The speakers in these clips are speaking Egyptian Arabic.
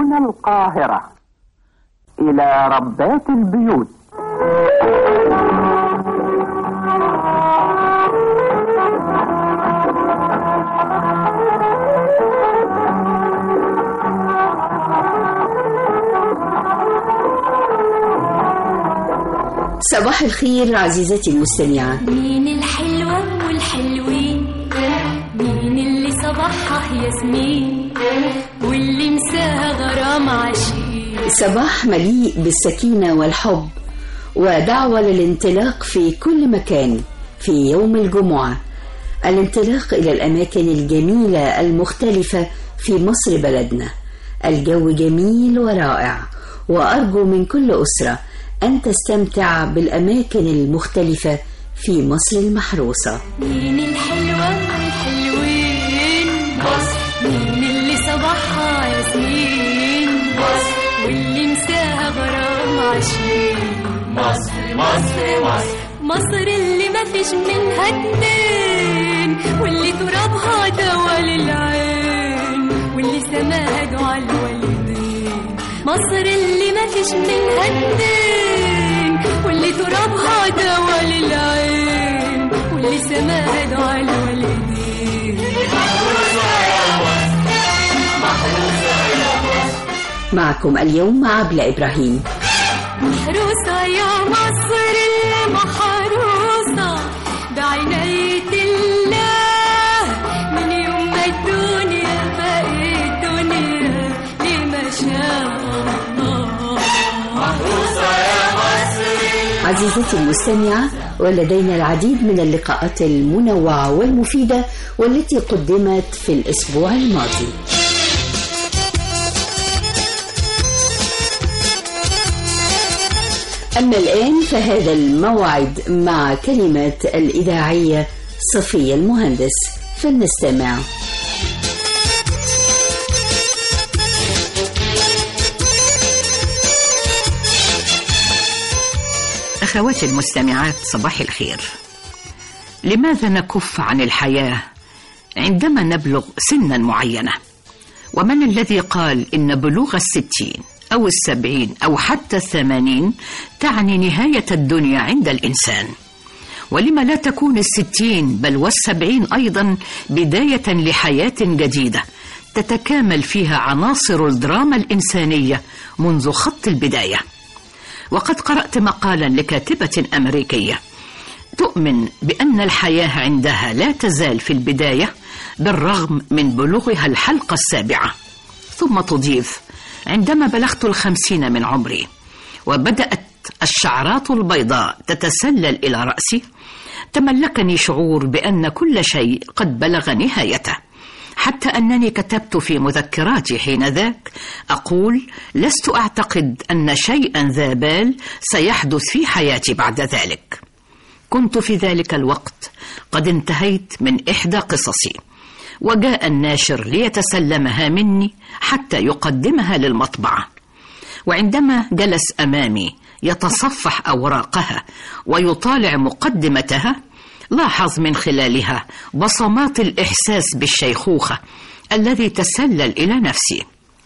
من القاهرة إلى ربات البيوت صباح الخير عزيزتي المستمعة مين الحلوة والحلوين مين اللي صباحها ياسمين واللي مساها غرام عشيق صباح مليء بالسكينة والحب ودعوة للانطلاق في كل مكان في يوم الجمعة الانطلاق إلى الأماكن الجميلة المختلفة في مصر بلدنا الجو جميل ورائع وأرجو من كل أسرة أن تستمتع بالأماكن المختلفة في مصر المحروسة مين الحلوة والحلوين مصر مين اللي صباحها ياسمين مصر واللي مساها غرام عشيق مصر مصر مصر مصر اللي ما فيش منها اتنين واللي ترابها دوا للعين واللي سماها دعا الوالدين مصر اللي ما فيش منها اتنين واللي ترابها دوا للعين واللي سماها دعا الوالدين معكم اليوم عبلة إبراهيم محروسة يا مصر المحروسة بعناية الله من يوم ما الدنيا بقت دنيا لما شاء الله عزيزتي المستمعة ولدينا العديد من اللقاءات المنوعة والمفيدة والتي قدمت في الأسبوع الماضي أما الآن فهذا الموعد مع كلمة الإذاعية صفية المهندس فلنستمع أخواتي المستمعات صباح الخير لماذا نكف عن الحياة عندما نبلغ سنا معينة ومن الذي قال إن بلوغ الستين أو السبعين أو حتى الثمانين تعني نهاية الدنيا عند الإنسان ولم لا تكون الستين بل والسبعين أيضا بداية لحياة جديدة تتكامل فيها عناصر الدراما الإنسانية منذ خط البداية وقد قرأت مقالا لكاتبة أمريكية تؤمن بأن الحياة عندها لا تزال في البداية بالرغم من بلوغها الحلقة السابعة ثم تضيف عندما بلغت الخمسين من عمري وبدأت الشعرات البيضاء تتسلل إلى رأسي تملكني شعور بأن كل شيء قد بلغ نهايته حتى أنني كتبت في مذكراتي حينذاك أقول لست أعتقد أن شيئا ذا بال سيحدث في حياتي بعد ذلك كنت في ذلك الوقت قد انتهيت من إحدى قصصي وجاء الناشر ليتسلمها مني حتى يقدمها للمطبعة وعندما جلس أمامي يتصفح أوراقها ويطالع مقدمتها لاحظ من خلالها بصمات الإحساس بالشيخوخة الذي تسلل إلى نفسي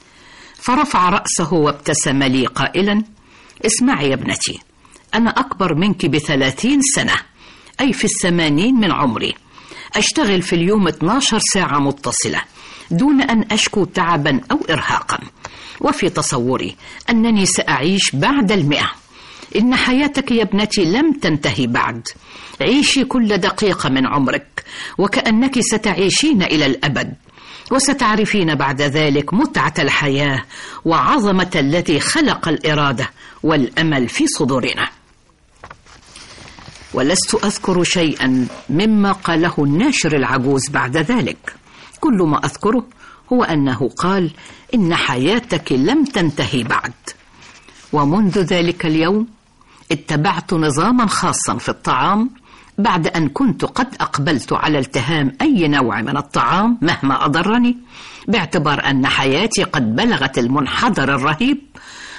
فرفع رأسه وابتسم لي قائلا اسمعي يا ابنتي أنا أكبر منك بثلاثين سنة أي في الثمانين من عمري أشتغل في اليوم 12 ساعة متصلة دون أن أشكو تعبا أو إرهاقا وفي تصوري أنني سأعيش بعد المئة إن حياتك يا ابنتي لم تنتهي بعد عيشي كل دقيقة من عمرك وكأنك ستعيشين إلى الأبد وستعرفين بعد ذلك متعة الحياة وعظمة الذي خلق الإرادة والأمل في صدورنا ولست أذكر شيئا مما قاله الناشر العجوز بعد ذلك كل ما أذكره هو أنه قال إن حياتك لم تنتهي بعد ومنذ ذلك اليوم اتبعت نظاما خاصا في الطعام بعد أن كنت قد أقبلت على التهام أي نوع من الطعام مهما أضرني باعتبار أن حياتي قد بلغت المنحدر الرهيب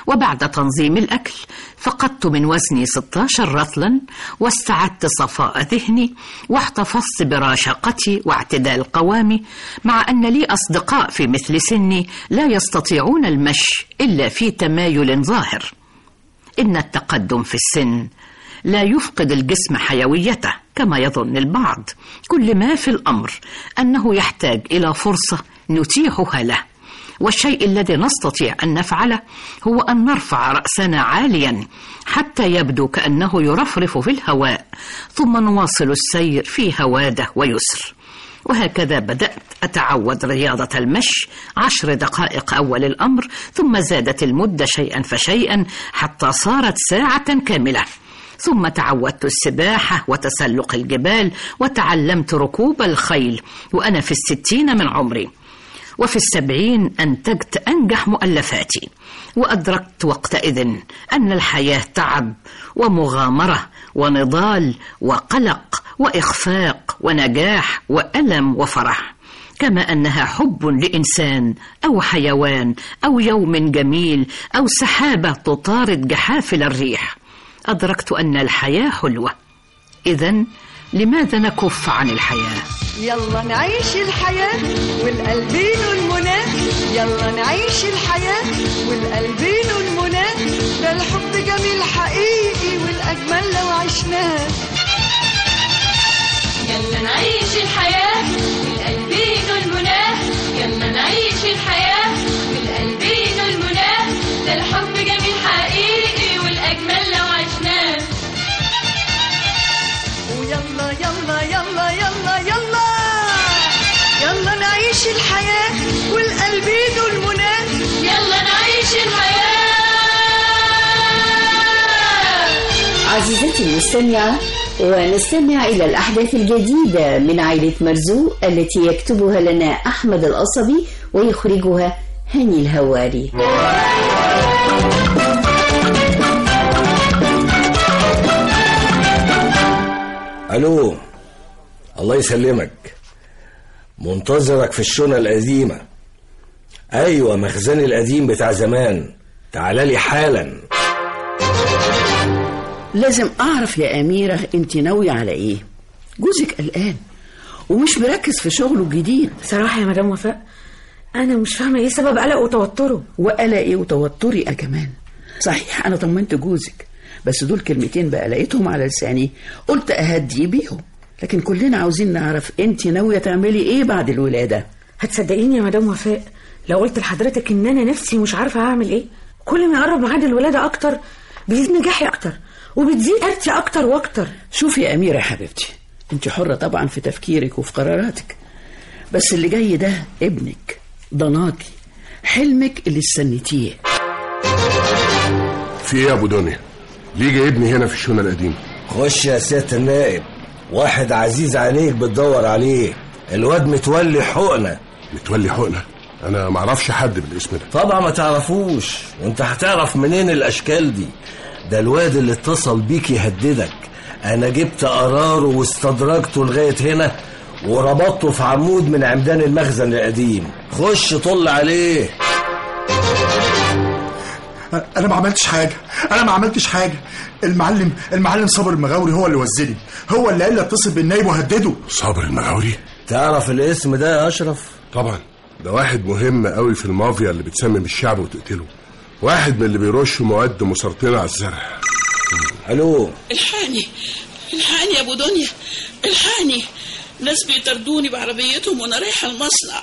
وبعد تنظيم الأكل فقدت من وزني 16 رطلا واستعدت صفاء ذهني واحتفظت برشاقتي واعتدال قوامي مع أن لي أصدقاء في مثل سني لا يستطيعون المشي إلا في تمايل ظاهر إن التقدم في السن لا يفقد الجسم حيويته كما يظن البعض كل ما في الأمر أنه يحتاج إلى فرصة نتيحها له والشيء الذي نستطيع أن نفعله هو أن نرفع رأسنا عاليا حتى يبدو كأنه يرفرف في الهواء ثم نواصل السير في هواده ويسر وهكذا بدأت أتعود رياضة المشي عشر دقائق أول الأمر ثم زادت المدة شيئا فشيئا حتى صارت ساعة كاملة ثم تعودت السباحة وتسلق الجبال وتعلمت ركوب الخيل وأنا في الستين من عمري وفي السبعين أنتجت أنجح مؤلفاتي وأدركت وقتئذ أن الحياة تعب ومغامرة ونضال وقلق وإخفاق ونجاح وألم وفرح كما أنها حب لإنسان أو حيوان أو يوم جميل أو سحابة تطارد جحافل الريح أدركت أن الحياة حلوة إذا لماذا نكف عن الحياة؟ يلا نعيش الحياة والقلبين المنى يلا نعيش الحياة والقلبين المنى ده الحب جميل حقيقي والأجمل لو عشناه يلا نعيش الحياة والقلبين المناه يلا نعيش الحياة والقلبين المناه ده الحب جميل حقيقي والأجمل لو عشناه ويلا يلا يلا يلا يلا يلا نعيش الحياة والقلبين المنى يلا نعيش الحياة عزيزتي المستمعة ونستمع إلى الأحداث الجديدة من عائلة مرزوق التي يكتبها لنا أحمد القصبي ويخرجها هاني الهواري الو الله يسلمك منتظرك في الشنة القديمة ايوه مخزني القديم بتاع زمان تعال لي حالا لازم اعرف يا اميره انت ناويه على ايه جوزك قلقان ومش مركز في شغله الجديد صراحة يا مدام وفاء أنا مش فاهمة إيه سبب قلقه وتوتره وقلقي وتوتري أنا كمان صحيح انا طمنت جوزك بس دول كلمتين بقى لقيتهم على لساني قلت اهدي بيهم لكن كلنا عاوزين نعرف انت ناويه تعملي ايه بعد الولاده هتصدقيني يا مدام وفاء لو قلت لحضرتك إن أنا نفسي مش عارفة هعمل إيه كل ما يقرب ميعاد الولادة أكتر بيزيد نجاحي أكتر وبتزيد حيرتي أكتر وأكتر شوفي يا اميره يا حبيبتي انت حره طبعا في تفكيرك وفي قراراتك بس اللي جاي ده ابنك ضناكي حلمك اللي استنيتيه في ايه يا ابو دنيا ليه جايبني هنا في الشونه القديمه خش يا سيادة النائب واحد عزيز عليك بتدور عليه الواد متولي حقنة متولي حقنه انا معرفش حد بالاسم ده طبعا ما تعرفوش وانت هتعرف منين الاشكال دي ده الواد اللي اتصل بيك يهددك انا جبت قراره واستدرجته لغايه هنا وربطته في عمود من عمدان المخزن القديم خش طل عليه انا ما عملتش حاجه انا ما عملتش حاجه المعلم المعلم صابر المغاوري هو اللي وزني هو اللي قال لي اتصل بالنايب وهدده صابر المغاوري تعرف الاسم ده يا اشرف طبعا ده واحد مهم قوي في المافيا اللي بتسمم الشعب وتقتله واحد من اللي بيرشوا مواد مسرطنه على الزرع الو الحقني الحقني يا ابو دنيا الحقني ناس بيطردوني بعربيتهم وانا رايحه المصنع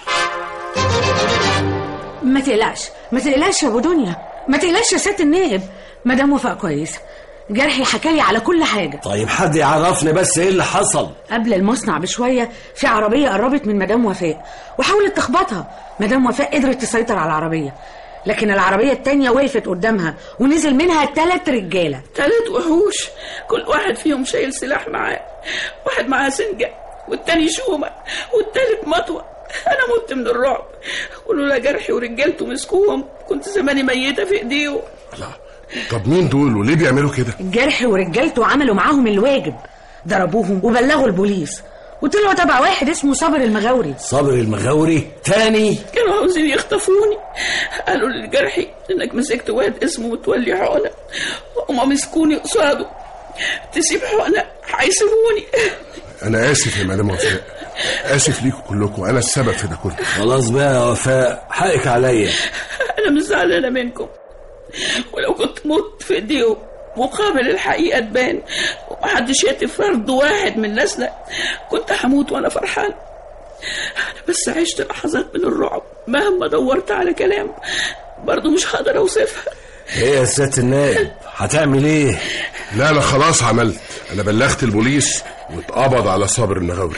ما تقلقش ما تقلقش يا أبو دنيا ما تقلقش يا ست النائب مدام وفاء كويس جرحي حكالي على كل حاجة طيب حد يعرفني بس ايه اللي حصل قبل المصنع بشوية في عربية قربت من مدام وفاء وحاولت تخبطها مدام وفاء قدرت تسيطر على العربية لكن العربية التانية وقفت قدامها ونزل منها تلات رجالة تلات وحوش كل واحد فيهم شايل سلاح معاه واحد معاه سنجة والتاني شومة والتالت مطوة أنا مت من الرعب ولولا جرحي ورجالته مسكوهم كنت زماني ميتة في إيديهم لا طب مين دول وليه بيعملوا كده جرحي ورجالته عملوا معاهم الواجب ضربوهم وبلغوا البوليس وطلعوا تبع واحد اسمه صابر المغاوري صابر المغاوري تاني كانوا عاوزين يخطفوني قالوا للجرحي انك مسكت واد اسمه متولي حقنة هما مسكوني قصاده تسيب حقنة هيسيبوني انا اسف يا مدام وفاء اسف ليكم كلكم انا السبب في ده كله خلاص بقى يا وفاء حقك عليا انا مش زعلانة منكم ولو كنت مت في ايديهم مقابل الحقيقة تبان ومحدش يأتي فرد واحد من ناسنا كنت هموت وانا فرحان انا بس عشت لحظات من الرعب مهما دورت على كلام برضو مش هقدر اوصفها ايه يا سيادة النائب هتعمل ايه لا انا خلاص عملت انا بلغت البوليس واتقبض على صابر المغاوري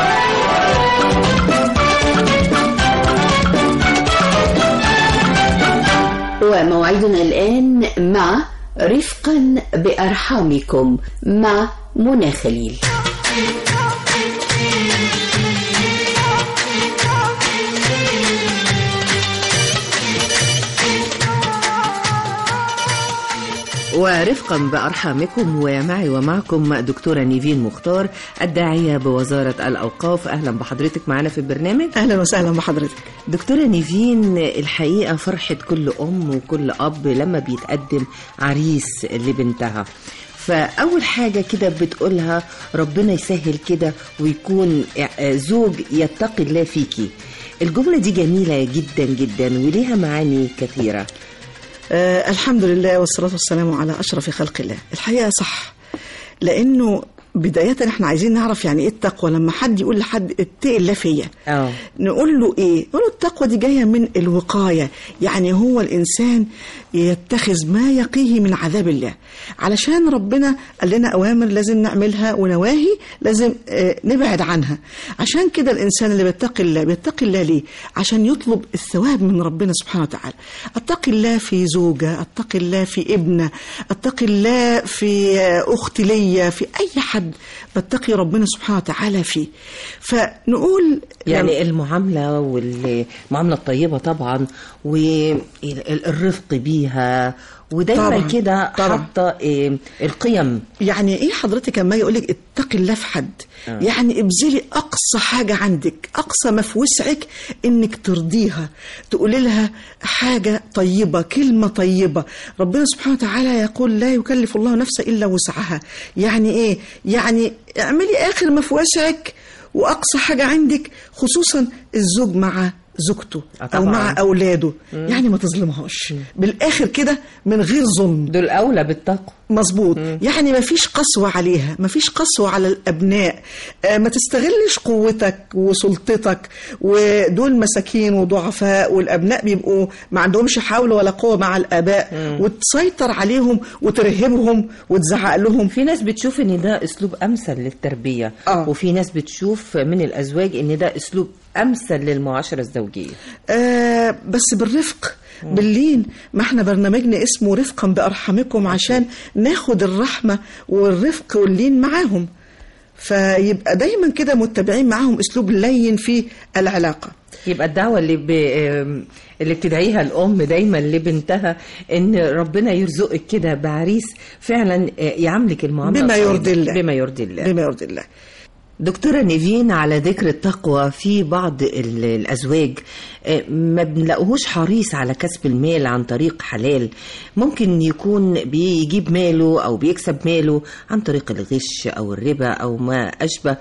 وموعدنا الآن مع رفقا بأرحامكم مع منى خليل ورفقا بأرحامكم ومعي ومعكم دكتورة نيفين مختار الداعية بوزارة الأوقاف أهلا بحضرتك معنا في البرنامج أهلا وسهلا بحضرتك دكتورة نيفين الحقيقة فرحة كل أم وكل أب لما بيتقدم عريس لبنتها فأول حاجة كده بتقولها ربنا يسهل كده ويكون زوج يتقي الله فيكي الجملة دي جميلة جدا جدا وليها معاني كثيرة آه الحمد لله والصلاة والسلام على أشرف خلق الله الحقيقة صح لأنه بداية احنا عايزين نعرف يعني ايه التقوى لما حد يقول لحد اتقي الله فيا اه نقول له ايه نقول له التقوى دي جاية من الوقاية يعني هو الإنسان يتخذ ما يقيه من عذاب الله علشان ربنا قال لنا أوامر لازم نعملها ونواهي لازم آه نبعد عنها عشان كده الإنسان اللي بيتقي الله بيتقي الله ليه عشان يطلب الثواب من ربنا سبحانه وتعالى اتقي الله في زوجة اتقي الله في ابنة اتقي الله في آه أخت ليا في أي حد بتقي ربنا سبحانه وتعالى فيه فنقول يعني المعاملة والمعاملة الطيبة طبعا والرفق بيها ودايما كده حاطه إيه القيم يعني ايه حضرتك لما يقول لك اتقي الله في حد آه. يعني ابذلي اقصى حاجه عندك اقصى ما في وسعك انك ترضيها تقولي لها حاجه طيبه كلمه طيبه ربنا سبحانه وتعالى يقول لا يكلف الله نفسا الا وسعها يعني ايه يعني اعملي اخر ما في وسعك واقصى حاجه عندك خصوصا الزوج مع زوجته او مع اولاده مم. يعني ما تظلمهاش مم. بالاخر كده من غير ظلم دول اولى بالتقوى مظبوط يعني ما فيش قسوه عليها ما فيش قسوه على الابناء آه ما تستغلش قوتك وسلطتك ودول مساكين وضعفاء والابناء بيبقوا ما عندهمش حول ولا قوه مع الاباء مم. وتسيطر عليهم وترهبهم وتزعق لهم في ناس بتشوف ان ده اسلوب امثل للتربيه آه. وفي ناس بتشوف من الازواج ان ده اسلوب امثل للمعاشره الزوجيه آه بس بالرفق باللين ما احنا برنامجنا اسمه رفقا بارحامكم عشان ناخد الرحمه والرفق واللين معاهم فيبقى دايما كده متبعين معاهم اسلوب لين في العلاقه يبقى الدعوه اللي ب... اللي بتدعيها الام دايما لبنتها ان ربنا يرزقك كده بعريس فعلا يعاملك المعامله بما يرضي الله بما يرضي الله بما يرضي الله دكتورة نيفين على ذكر التقوى في بعض الأزواج ما بنلاقوهوش حريص على كسب المال عن طريق حلال ممكن يكون بيجيب ماله أو بيكسب ماله عن طريق الغش أو الربا أو ما أشبه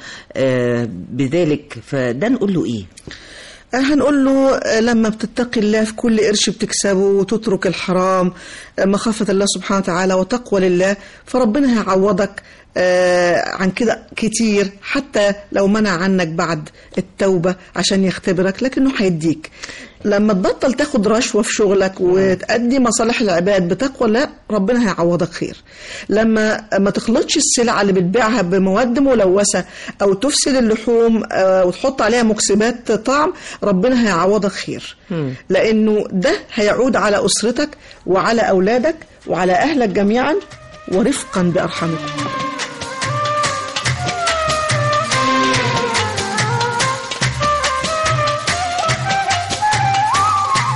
بذلك فده نقول له إيه؟ هنقول له لما بتتقي الله في كل قرش بتكسبه وتترك الحرام مخافة الله سبحانه وتعالى وتقوى لله فربنا هيعوضك عن كده كتير حتى لو منع عنك بعد التوبة عشان يختبرك لكنه هيديك لما تبطل تاخد رشوة في شغلك وتأدي مصالح العباد بتقوى الله ربنا هيعوضك خير لما ما تخلطش السلع اللي بتبيعها بمواد ملوثة أو تفسد اللحوم وتحط عليها مكسبات طعم ربنا هيعوضك خير لأنه ده هيعود على أسرتك وعلى أولادك وعلى أهلك جميعا ورفقا بأرحامكم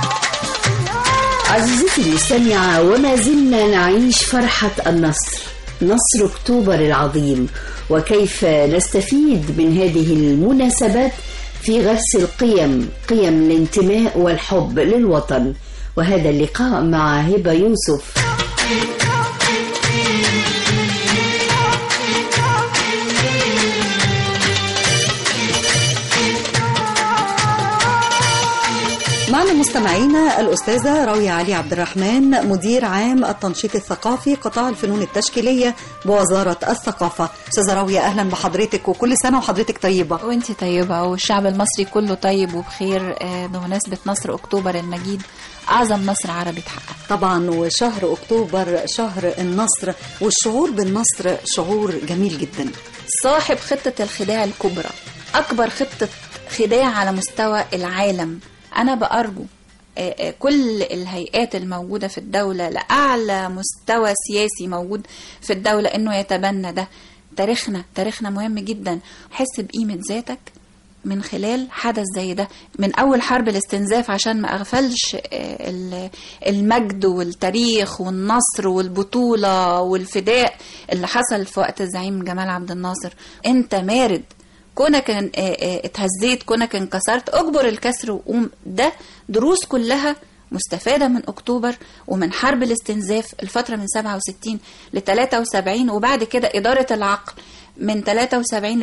عزيزتي المستمعة وما زلنا نعيش فرحة النصر نصر أكتوبر العظيم وكيف نستفيد من هذه المناسبات في غرس القيم قيم الانتماء والحب للوطن وهذا اللقاء مع هبة يوسف معنا مستمعينا الأستاذة راوية علي عبد الرحمن مدير عام التنشيط الثقافي قطاع الفنون التشكيلية بوزارة الثقافة أستاذة راوية أهلا بحضرتك وكل سنة وحضرتك طيبة وانت طيبة والشعب المصري كله طيب وبخير آه، بمناسبة نصر أكتوبر المجيد أعظم نصر عربي اتحقق طبعا وشهر أكتوبر شهر النصر والشعور بالنصر شعور جميل جدا صاحب خطة الخداع الكبرى أكبر خطة خداع على مستوى العالم أنا بأرجو آه، آه، كل الهيئات الموجودة في الدولة لأعلى مستوى سياسي موجود في الدولة إنه يتبنى ده تاريخنا تاريخنا مهم جدا حس بقيمة ذاتك من خلال حدث زي ده من أول حرب الاستنزاف عشان ما أغفلش آه، ال- المجد والتاريخ والنصر والبطولة والفداء اللي حصل في وقت الزعيم جمال عبد الناصر أنت مارد كونك ان- آه، آه، اتهزيت كونك انكسرت اجبر الكسر وقوم ده دروس كلها مستفادة من أكتوبر ومن حرب الاستنزاف الفترة من 67 ل 73 وبعد كده إدارة العقل من 73 ل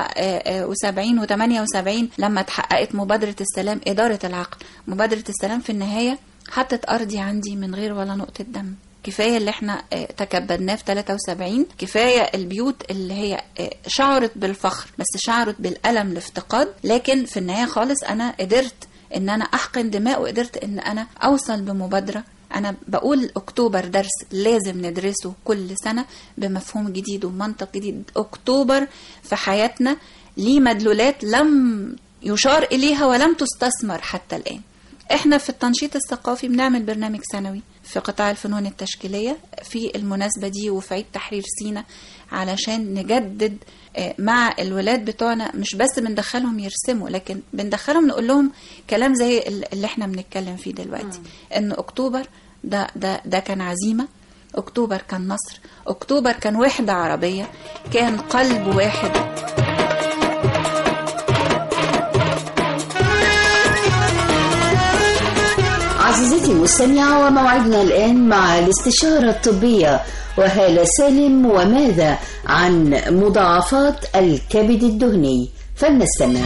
77 و 78 لما اتحققت مبادرة السلام إدارة العقل مبادرة السلام في النهاية حطت أرضي عندي من غير ولا نقطة دم كفايه اللي احنا آه، تكبدناه في 73 كفايه البيوت اللي هي آه، شعرت بالفخر بس شعرت بالالم الافتقاد لكن في النهايه خالص انا قدرت ان انا احقن دماء وقدرت ان انا اوصل بمبادره انا بقول اكتوبر درس لازم ندرسه كل سنه بمفهوم جديد ومنطق جديد اكتوبر في حياتنا ليه مدلولات لم يشار اليها ولم تستثمر حتى الان احنا في التنشيط الثقافي بنعمل برنامج سنوي في قطاع الفنون التشكيلية في المناسبة دي وفي عيد تحرير سينا علشان نجدد آه، مع الولاد بتوعنا مش بس بندخلهم يرسموا لكن بندخلهم نقول لهم كلام زي ال- اللي احنا بنتكلم فيه دلوقتي ان اكتوبر ده ده ده كان عزيمة اكتوبر كان نصر اكتوبر كان وحدة عربية كان قلب واحد عزيزتي المستمعة وموعدنا الآن مع الاستشارة الطبية وهالة سالم وماذا عن مضاعفات الكبد الدهني فلنستمع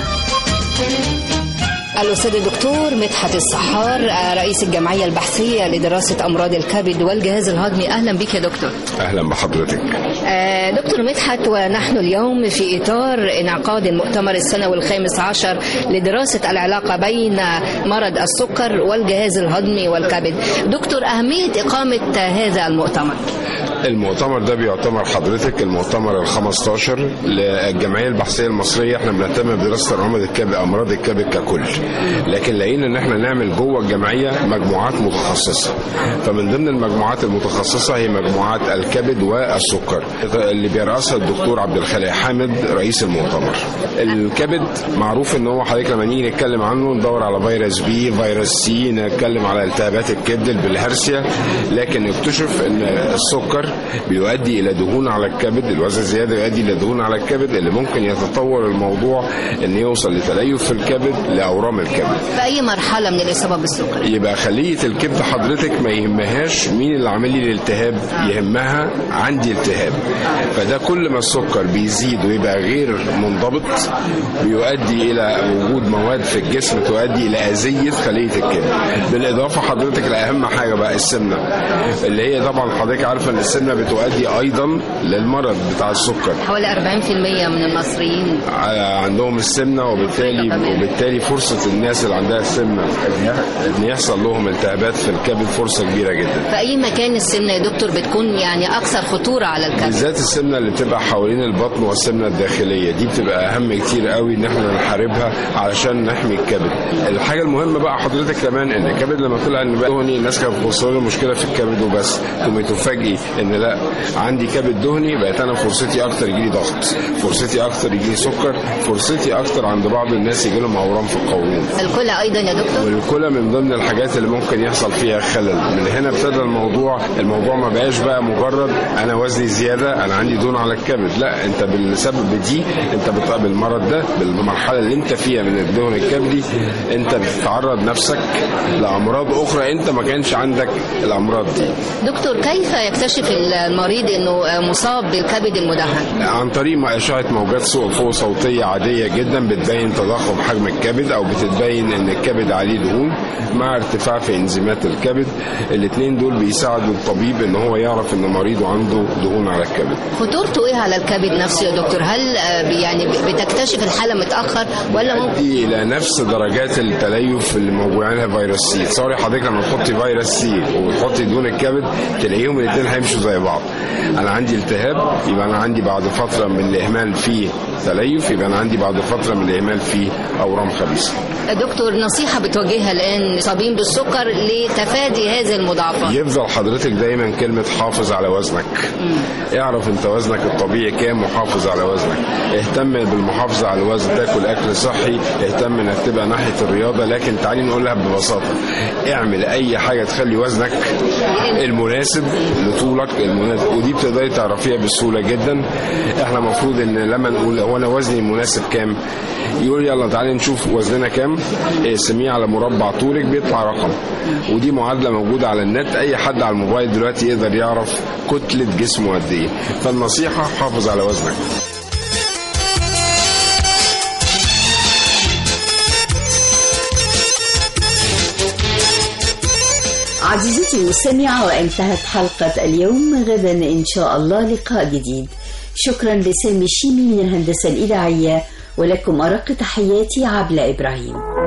الأستاذ الدكتور مدحت السحار آه، رئيس الجمعية البحثية لدراسة أمراض الكبد والجهاز الهضمي أهلا بك يا دكتور اهلا بحضرتك آه، دكتور مدحت ونحن اليوم في إطار انعقاد المؤتمر السنوي الخامس عشر لدراسة العلاقة بين مرض السكر والجهاز الهضمي والكبد دكتور أهمية إقامة هذا المؤتمر المؤتمر ده بيعتبر حضرتك المؤتمر ال 15 للجمعيه البحثيه المصريه احنا بنهتم بدراسه امراض الكبد امراض الكبد ككل لكن لقينا ان احنا نعمل جوه الجمعيه مجموعات متخصصه فمن ضمن المجموعات المتخصصه هي مجموعات الكبد والسكر اللي بيرأسها الدكتور عبد الخالق حامد رئيس المؤتمر الكبد معروف ان هو حضرتك لما نيجي نتكلم عنه ندور على فيروس بي فيروس سي نتكلم على التهابات الكبد بالهرسيا لكن اكتشف ان السكر بيؤدي الى دهون على الكبد الوزن الزياده يؤدي الى دهون على الكبد اللي ممكن يتطور الموضوع ان يوصل لتليف في الكبد لاورام الكبد في أي مرحلة من الإصابة بالسكر يبقى خلية الكبد حضرتك ما يهمهاش مين اللي عامل لي الالتهاب يهمها عندي التهاب فده كل ما السكر بيزيد ويبقى غير منضبط بيؤدي الى وجود مواد في الجسم تؤدي الى اذية خلية الكبد بالاضافة حضرتك لاهم حاجة بقى السمنة اللي هي طبعا حضرتك عارفة ان السمنة بتؤدي ايضا للمرض بتاع السكر حوالي 40% من المصريين ع- عندهم السمنه وبالتالي وبالتالي فرصه الناس اللي عندها السمنه ان يحصل لهم التهابات في الكبد فرصه كبيره جدا في أي مكان السمنة يا دكتور بتكون يعني أكثر خطورة على الكبد بالذات السمنه اللي بتبقى حوالين البطن والسمنه الداخليه دي بتبقى اهم كتير قوي ان احنا نحاربها علشان نحمي الكبد الحاجه المهمه بقى حضرتك كمان ان الكبد لما طلع ان بقى دهني الناس كانت بتوصل له مشكله في الكبد وبس ثم تفاجئي ان ان لا عندي كبد دهني بقت انا فرصتي اكتر يجي لي ضغط فرصتي اكتر يجي لي سكر فرصتي اكتر عند بعض الناس يجي لهم اورام في القولون الكلى ايضا يا دكتور والكلى من ضمن الحاجات اللي ممكن يحصل فيها خلل من هنا ابتدى الموضوع الموضوع ما بقاش بقى مجرد انا وزني زياده انا عندي دهون على الكبد لا انت بالسبب دي انت بت- بالمرض ده بالمرحله اللي انت فيها من الدهن الكبدي انت بتعرض نفسك لامراض اخرى انت ما كانش عندك الامراض دي دكتور كيف يكتشف المريض انه مصاب بالكبد المدهن عن طريق ما اشعه موجات سوء فوق صوتيه عاديه جدا بتبين تضخم حجم الكبد او بتبين ان الكبد عليه دهون مع ارتفاع في انزيمات الكبد الاثنين دول بيساعدوا الطبيب ان هو يعرف ان مريضه عنده دهون على الكبد خطورته ايه على الكبد نفسه يا دكتور هل آه، يعني بتكتشف الحاله متاخر ولا ممكن دي الى نفس درجات التليف اللي موجود عليها فيروس سي تصوري حضرتك لما تحطي فيروس سي وتحطي دهون الكبد تلاقيهم الاثنين هيمشوا زي بعض انا عندي التهاب يبقى انا عندي بعد فتره من الاهمال فيه تليف يبقى انا عندي بعد فتره من الاهمال فيه اورام خبيثه دكتور نصيحه بتوجهها الان مصابين بالسكر لتفادي هذه المضاعفات يفضل حضرتك دايما كلمة حافظ على وزنك اعرف انت وزنك الطبيعي كام وحافظ على وزنك اهتم بالمحافظة على الوزن تاكل اكل صحي اهتم انك تبقى ناحية الرياضة لكن تعالي نقولها ببساطة اعمل اي حاجة تخلي وزنك المناسب لطولك المناسب ودي بتقدري تعرفيها بسهولة جدا احنا المفروض ان لما نقول هو انا وزني المناسب كام يقول يلا تعالي نشوف وزننا كام اقسميه على مربع طولك بيطلع رقم ودي معادله موجوده على النت اي حد على الموبايل دلوقتي يقدر يعرف كتله جسمه قد ايه فالنصيحه حافظ على وزنك عزيزتي المستمعة وانتهت حلقة اليوم غدا إن شاء الله لقاء جديد شكرا لسامي الشيمي من الهندسة الإذاعية ولكم أرق تحياتي عبلة إبراهيم